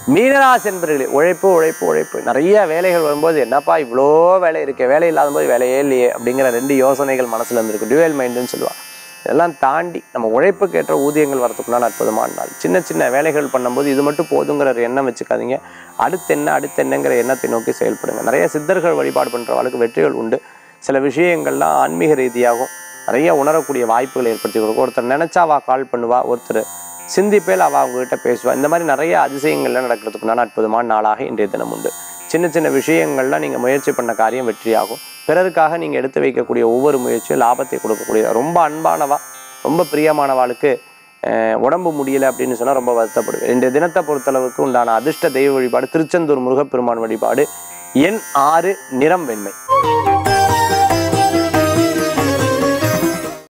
மீனராசி என்பர்களே உழைப்பு உழைப்பு உழைப்பு நிறைய வேலைகள் வரும்போது என்னப்பா இவ்வளோ வேலை இருக்கே வேலை இல்லாத போது வேலையே இல்லையே அப்படிங்கிற ரெண்டு யோசனைகள் மனசுல இருந்திருக்கும் டுவெல் மைண்டுன்னு சொல்லுவாள் இதெல்லாம் தாண்டி நம்ம உழைப்புக்கு ஏற்ற ஊதியங்கள் வரதுக்குள்ளான அற்புதமான நாள் சின்ன சின்ன வேலைகள் பண்ணும்போது இது மட்டும் போதுங்கிற ஒரு எண்ணம் வச்சுக்காதீங்க அடுத்து என்ன அடுத்து என்னங்கிற எண்ணத்தை நோக்கி செயல்படுங்க நிறைய சித்தர்கள் வழிபாடு பண்ணுறவளுக்கு வெற்றிகள் உண்டு சில விஷயங்கள்லாம் ஆன்மீக ரீதியாகவும் நிறைய உணரக்கூடிய வாய்ப்புகள் ஏற்படுத்தி கொடுக்கும் ஒருத்தர் நினைச்சா அவ கால் பண்ணுவா ஒருத்தர் சிந்திப்பேல் அவள் அவங்ககிட்ட பேசுவா இந்த மாதிரி நிறைய அதிசயங்கள்லாம் நடக்கிறதுக்குண்டான அற்புதமான நாளாக இன்றைய தினம் உண்டு சின்ன சின்ன விஷயங்கள்லாம் நீங்கள் முயற்சி பண்ண காரியம் வெற்றியாகும் பிறருக்காக நீங்கள் எடுத்து வைக்கக்கூடிய ஒவ்வொரு முயற்சியும் லாபத்தை கொடுக்கக்கூடிய ரொம்ப அன்பானவா ரொம்ப பிரியமானவாளுக்கு அஹ், உடம்பு முடியல அப்படின்னு சொன்னால் ரொம்ப வருத்தப்படுவேன் இன்றைய தினத்தை பொறுத்தளவுக்கு உண்டான அதிர்ஷ்ட தெய்வ வழிபாடு திருச்செந்தூர் முருகப்பெருமான் வழிபாடு எண் ஆறு நிறம் வெண்மை